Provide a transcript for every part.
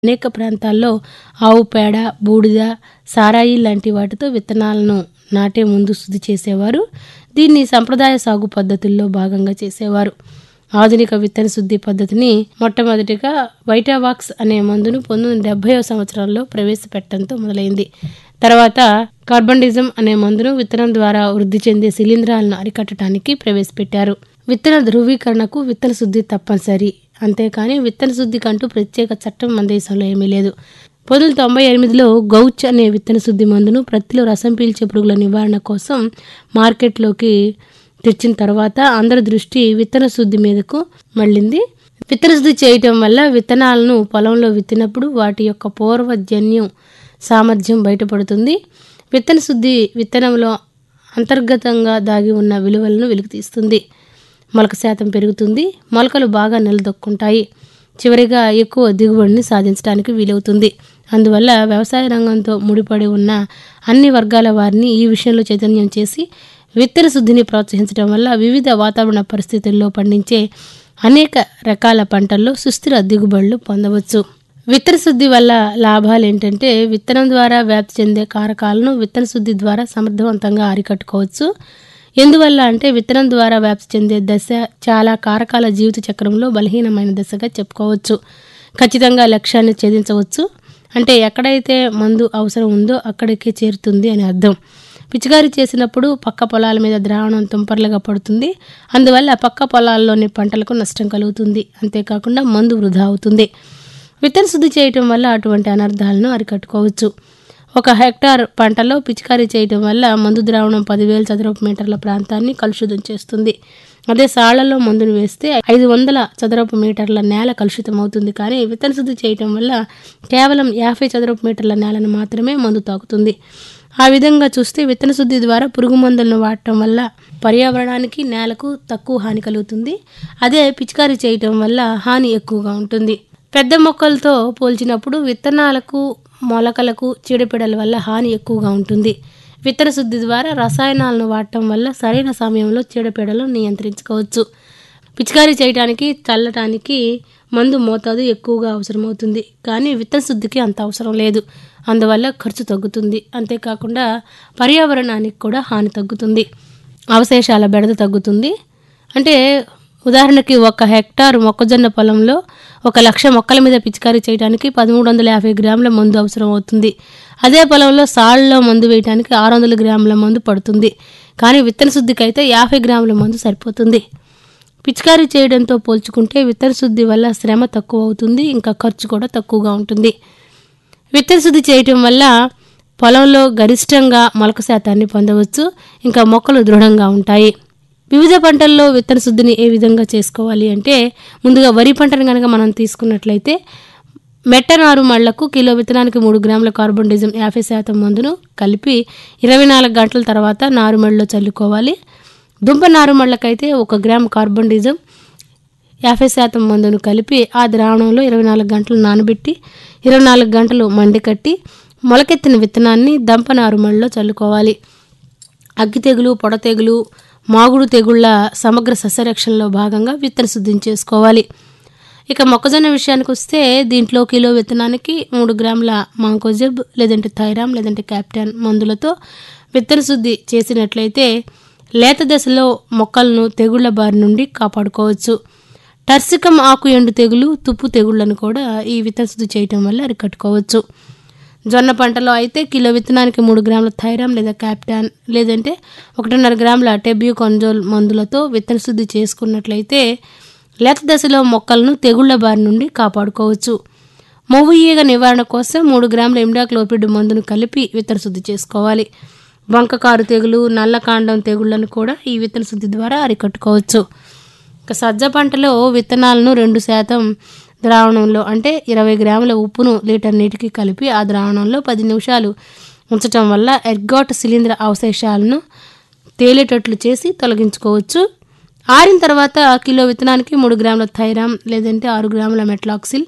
అనేక ప్రాంతాల్లో ఆవు పేడ బూడిద సారాయి లాంటి వాటితో విత్తనాలను నాటే ముందు శుద్ధి చేసేవారు దీన్ని సంప్రదాయ సాగు పద్ధతుల్లో భాగంగా చేసేవారు ఆధునిక విత్తన శుద్ధి పద్ధతిని మొట్టమొదటిగా వైటావాక్స్ అనే మందును పంతొమ్మిది వందల డెబ్బై సంవత్సరంలో ప్రవేశపెట్టడంతో మొదలైంది తర్వాత కార్బండిజం అనే మందును విత్తనం ద్వారా వృద్ధి చెందే శిలీంధ్రాలను అరికట్టడానికి ప్రవేశపెట్టారు విత్తన ధృవీకరణకు విత్తన శుద్ధి తప్పనిసరి అంతేకాని విత్తన శుద్ధికంటూ ప్రత్యేక చట్టం మన దేశంలో ఏమీ లేదు పంతొమ్మిది వందల తొంభై ఎనిమిదిలో గౌచ్ అనే విత్తన శుద్ధి మందును ప్రతిలో రసం పీల్చే పురుగుల నివారణ కోసం మార్కెట్లోకి తెచ్చిన తర్వాత అందరి దృష్టి విత్తన శుద్ధి మీదకు మళ్ళింది విత్తన శుద్ధి చేయటం వల్ల విత్తనాలను పొలంలో విత్తినప్పుడు వాటి యొక్క పూర్వజన్యం సామర్థ్యం బయటపడుతుంది విత్తన శుద్ధి విత్తనంలో అంతర్గతంగా దాగి ఉన్న విలువలను వెలికితీస్తుంది మొలక శాతం పెరుగుతుంది మొలకలు బాగా నిలదొక్కుంటాయి చివరిగా ఎక్కువ దిగుబడిని సాధించడానికి వీలవుతుంది అందువల్ల వ్యవసాయ రంగంతో ముడిపడి ఉన్న అన్ని వర్గాల వారిని ఈ విషయంలో చైతన్యం చేసి విత్తన శుద్ధిని ప్రోత్సహించడం వల్ల వివిధ వాతావరణ పరిస్థితుల్లో పండించే అనేక రకాల పంటల్లో సుస్థిర దిగుబడులు పొందవచ్చు విత్తన శుద్ధి వల్ల లాభాలు ఏంటంటే విత్తనం ద్వారా వ్యాప్తి చెందే కారకాలను విత్తన శుద్ధి ద్వారా సమర్థవంతంగా అరికట్టుకోవచ్చు ఎందువల్ల అంటే విత్తనం ద్వారా వ్యాప్తి చెందే దశ చాలా కారకాల జీవిత చక్రంలో బలహీనమైన దశగా చెప్పుకోవచ్చు ఖచ్చితంగా లక్ష్యాన్ని ఛేదించవచ్చు అంటే ఎక్కడైతే మందు అవసరం ఉందో అక్కడికే చేరుతుంది అని అర్థం పిచికారీ చేసినప్పుడు పక్క పొలాల మీద ద్రావణం తుంపర్లుగా పడుతుంది అందువల్ల పక్క పొలాల్లోని పంటలకు నష్టం కలుగుతుంది అంతేకాకుండా మందు వృధా అవుతుంది విత్తన శుద్ధి చేయటం వల్ల అటువంటి అనర్థాలను అరికట్టుకోవచ్చు ఒక హెక్టార్ పంటలో పిచికారీ చేయటం వల్ల మందు ద్రావణం పదివేల చదరపు మీటర్ల ప్రాంతాన్ని కలుషితం చేస్తుంది అదే సాళ్లలో మందును వేస్తే ఐదు వందల చదరపు మీటర్ల నేల కలుషితం అవుతుంది కానీ విత్తన శుద్ధి చేయటం వల్ల కేవలం యాభై చదరపు మీటర్ల నేలను మాత్రమే మందు తాకుతుంది ఆ విధంగా చూస్తే విత్తన శుద్ధి ద్వారా పురుగు మందులను వాడటం వల్ల పర్యావరణానికి నేలకు తక్కువ హాని కలుగుతుంది అదే పిచికారీ చేయటం వల్ల హాని ఎక్కువగా ఉంటుంది పెద్ద మొక్కలతో పోల్చినప్పుడు విత్తనాలకు మొలకలకు చీడపీడల వల్ల హాని ఎక్కువగా ఉంటుంది విత్తన శుద్ధి ద్వారా రసాయనాలను వాడటం వల్ల సరైన సమయంలో చీడపీడలను నియంత్రించుకోవచ్చు పిచికారీ చేయడానికి చల్లటానికి మందు మోతాదు ఎక్కువగా అవసరమవుతుంది కానీ విత్తన శుద్ధికి అంత అవసరం లేదు అందువల్ల ఖర్చు తగ్గుతుంది అంతేకాకుండా పర్యావరణానికి కూడా హాని తగ్గుతుంది అవశేషాల బెడద తగ్గుతుంది అంటే ఉదాహరణకి ఒక హెక్టార్ మొక్కజొన్న పొలంలో ఒక లక్ష మొక్కల మీద పిచికారీ చేయడానికి పదమూడు వందల యాభై గ్రాముల మందు అవసరం అవుతుంది అదే పొలంలో సాళ్ళలో మందు వేయడానికి ఆరు వందల గ్రాముల మందు పడుతుంది కానీ విత్తన శుద్ధికి అయితే యాభై గ్రాముల మందు సరిపోతుంది పిచికారీ చేయడంతో పోల్చుకుంటే విత్తన శుద్ధి వల్ల శ్రమ తక్కువ అవుతుంది ఇంకా ఖర్చు కూడా తక్కువగా ఉంటుంది విత్తన శుద్ధి చేయటం వల్ల పొలంలో గరిష్టంగా మొలక శాతాన్ని పొందవచ్చు ఇంకా మొక్కలు దృఢంగా ఉంటాయి వివిధ పంటల్లో విత్తన శుద్ధిని ఏ విధంగా చేసుకోవాలి అంటే ముందుగా వరి పంటను కనుక మనం తీసుకున్నట్లయితే మెట్ట నారు మళ్లకు కిలో విత్తనానికి మూడు గ్రాముల కార్బన్ డిజం యాభై శాతం మందును కలిపి ఇరవై నాలుగు గంటల తర్వాత నారుమడిలో చల్లుకోవాలి దుంప నారుమళ్ళకైతే ఒక గ్రామ్ కార్బన్ డిజం యాభై శాతం మందును కలిపి ఆ ద్రావణంలో ఇరవై నాలుగు గంటలు నానబెట్టి ఇరవై నాలుగు గంటలు మండికట్టి మొలకెత్తిన విత్తనాన్ని దంప నారుమడిలో చల్లుకోవాలి అగ్గి తెగులు పొడ తెగులు మాగుడు తెగుళ్ల సమగ్ర సస్యరక్షణలో భాగంగా విత్తన శుద్ధిని చేసుకోవాలి ఇక మొక్కజొన్న విషయానికి వస్తే దీంట్లో కిలో విత్తనానికి మూడు గ్రాముల మాంకోజెబ్ లేదంటే థైరామ్ లేదంటే క్యాప్టాన్ మందులతో విత్తన శుద్ధి చేసినట్లయితే లేత దశలో మొక్కలను తెగుళ్ల బారి నుండి కాపాడుకోవచ్చు టర్సికం ఆకు ఎండు తెగులు తుప్పు తెగుళ్లను కూడా ఈ విత్తన శుద్ధి చేయటం వల్ల అరికట్టుకోవచ్చు జొన్న పంటలో అయితే కిలో విత్తనానికి మూడు గ్రాముల థైరామ్ లేదా క్యాప్టాన్ లేదంటే ఒకటిన్నర గ్రాముల టెబ్యూ కొంజోల్ మందులతో విత్తన శుద్ధి చేసుకున్నట్లయితే లేత దశలో మొక్కలను తెగుళ్ల బారి నుండి కాపాడుకోవచ్చు మొవ్వు ఈగ నివారణ కోసం మూడు గ్రాముల ఇమ్డాక్లోపిడ్ మందును కలిపి విత్తన శుద్ధి చేసుకోవాలి వంకకారు తెగులు నల్లకాండం తెగుళ్లను కూడా ఈ విత్తన శుద్ధి ద్వారా అరికట్టుకోవచ్చు ఇక సజ్జ పంటలో విత్తనాలను రెండు శాతం ద్రావణంలో అంటే ఇరవై గ్రాముల ఉప్పును లీటర్ నీటికి కలిపి ఆ ద్రావణంలో పది నిమిషాలు ఉంచటం వల్ల ఎర్గాట్ శిలీంద్ర అవశేషాలను తేలేటట్లు చేసి తొలగించుకోవచ్చు ఆరిన తర్వాత కిలో విత్తనానికి మూడు గ్రాముల థైరామ్ లేదంటే ఆరు గ్రాముల మెట్లాక్సిల్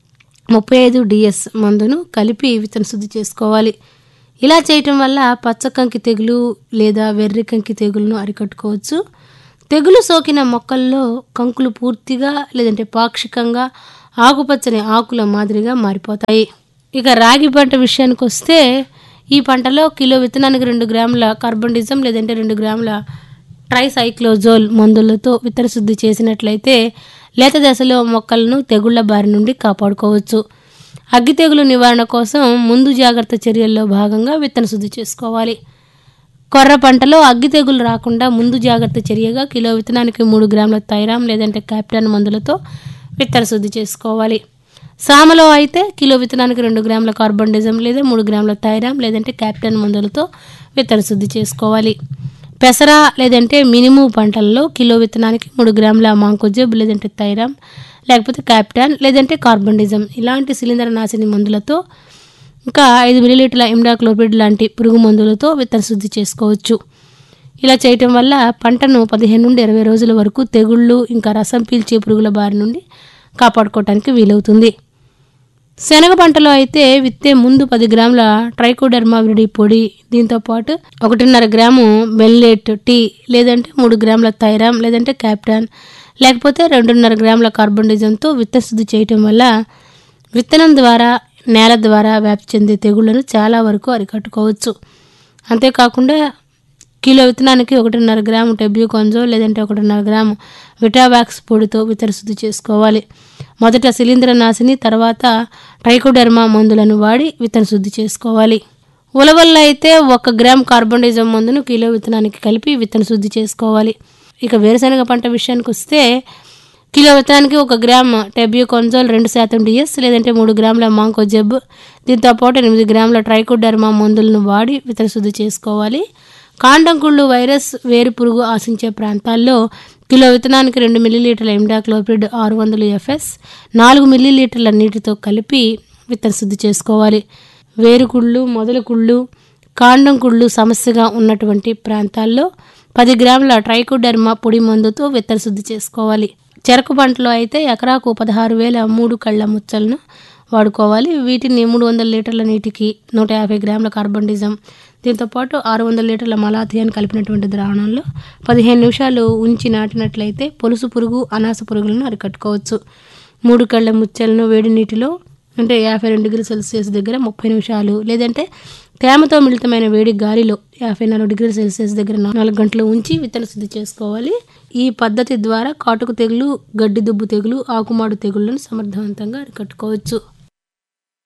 ముప్పై ఐదు డిఎస్ మందును కలిపి విత్తన శుద్ధి చేసుకోవాలి ఇలా చేయటం వల్ల పచ్చకంకి తెగులు లేదా వెర్రి కంకి తెగులను అరికట్టుకోవచ్చు తెగులు సోకిన మొక్కల్లో కంకులు పూర్తిగా లేదంటే పాక్షికంగా ఆకుపచ్చని ఆకుల మాదిరిగా మారిపోతాయి ఇక రాగి పంట విషయానికి వస్తే ఈ పంటలో కిలో విత్తనానికి రెండు గ్రాముల కార్బన్డిజం లేదంటే రెండు గ్రాముల ట్రైసైక్లోజోల్ మందులతో విత్తన శుద్ధి చేసినట్లయితే లేత దశలో మొక్కలను తెగుళ్ల బారి నుండి కాపాడుకోవచ్చు అగ్గి తెగులు నివారణ కోసం ముందు జాగ్రత్త చర్యల్లో భాగంగా విత్తన శుద్ధి చేసుకోవాలి కొర్ర పంటలో అగ్గి తెగులు రాకుండా ముందు జాగ్రత్త చర్యగా కిలో విత్తనానికి మూడు గ్రాముల థైరామ్ లేదంటే క్యాప్టాన్ మందులతో విత్తన శుద్ధి చేసుకోవాలి సామలో అయితే కిలో విత్తనానికి రెండు గ్రాముల కార్బన్డిజం లేదా మూడు గ్రాముల థైరామ్ లేదంటే క్యాప్టాన్ మందులతో విత్తన శుద్ధి చేసుకోవాలి పెసర లేదంటే మినుము పంటల్లో కిలో విత్తనానికి మూడు గ్రాముల మాంకోజెబ్ లేదంటే థైరామ్ లేకపోతే క్యాప్టాన్ లేదంటే కార్బన్డిజం ఇలాంటి శిలీంద్ర నాశిని మందులతో ఇంకా ఐదు మిలీలీటర్ల ఇమ్డాక్లోపిడ్ లాంటి పురుగు మందులతో విత్తన శుద్ధి చేసుకోవచ్చు ఇలా చేయటం వల్ల పంటను పదిహేను నుండి ఇరవై రోజుల వరకు తెగుళ్ళు ఇంకా రసం పీల్చే పురుగుల బారి నుండి కాపాడుకోవటానికి వీలవుతుంది శనగ పంటలో అయితే విత్తే ముందు పది గ్రాముల ట్రైకోడర్మా విరిడి పొడి దీంతో పాటు ఒకటిన్నర గ్రాము బెల్లేట్ టీ లేదంటే మూడు గ్రాముల థైరామ్ లేదంటే క్యాప్టాన్ లేకపోతే రెండున్నర గ్రాముల కార్బన్డిజంతో విత్తన శుద్ధి చేయటం వల్ల విత్తనం ద్వారా నేల ద్వారా వ్యాప్తి చెందే తెగుళ్లను చాలా వరకు అరికట్టుకోవచ్చు అంతేకాకుండా కిలో విత్తనానికి ఒకటిన్నర గ్రాము టెబ్యూకొంజో లేదంటే ఒకటిన్నర గ్రాము విటావాక్స్ పొడితో విత్తన శుద్ధి చేసుకోవాలి మొదట శిలీంద్ర నాశిని తర్వాత ట్రైకోడెర్మా మందులను వాడి విత్తన శుద్ధి చేసుకోవాలి ఉలవల్లో అయితే ఒక గ్రామ్ కార్బన్డైజం మందును కిలో విత్తనానికి కలిపి విత్తన శుద్ధి చేసుకోవాలి ఇక వేరుశనగ పంట విషయానికి వస్తే కిలో విత్తనానికి ఒక గ్రామ్ టెబ్యూకొంజోల్ రెండు శాతం డిఎస్ లేదంటే మూడు గ్రాముల మాంకోజెబ్ దీంతో పాటు ఎనిమిది గ్రాముల ట్రైకోడర్మా మందులను వాడి విత్తన శుద్ధి చేసుకోవాలి కాండం కుళ్ళు వైరస్ వేరు పురుగు ఆశించే ప్రాంతాల్లో కిలో విత్తనానికి రెండు మిల్లీలీటర్ల ఇమ్డాక్లోపిడ్ ఆరు వందలు ఎఫ్ఎస్ నాలుగు మిల్లీలీటర్ల నీటితో కలిపి విత్తన శుద్ధి చేసుకోవాలి వేరుకుళ్ళు మొదలు కుళ్ళు కాండం కుళ్ళు సమస్యగా ఉన్నటువంటి ప్రాంతాల్లో పది గ్రాముల ట్రైకోడర్మా పొడి మందుతో విత్తన శుద్ధి చేసుకోవాలి చెరకు పంటలో అయితే ఎకరాకు పదహారు వేల మూడు కళ్ళ ముచ్చలను వాడుకోవాలి వీటిని మూడు వందల లీటర్ల నీటికి నూట యాభై గ్రాముల కార్బన్డిజం దీంతోపాటు ఆరు వందల లీటర్ల మలాథియాన్ కలిపినటువంటి ద్రావణంలో పదిహేను నిమిషాలు ఉంచి నాటినట్లయితే పొలుసు పురుగు అనాస పురుగులను అరికట్టుకోవచ్చు మూడు కళ్ళ ముచ్చలను వేడి నీటిలో అంటే యాభై రెండు డిగ్రీ సెల్సియస్ దగ్గర ముప్పై నిమిషాలు లేదంటే తేమతో మిళితమైన వేడి గాలిలో యాభై నాలుగు డిగ్రీ సెల్సియస్ దగ్గర నాలుగు గంటలు ఉంచి విత్తన శుద్ధి చేసుకోవాలి ఈ పద్ధతి ద్వారా కాటుకు తెగులు గడ్డి దుబ్బు తెగులు ఆకుమాడు తెగుళ్లను సమర్థవంతంగా అరికట్టుకోవచ్చు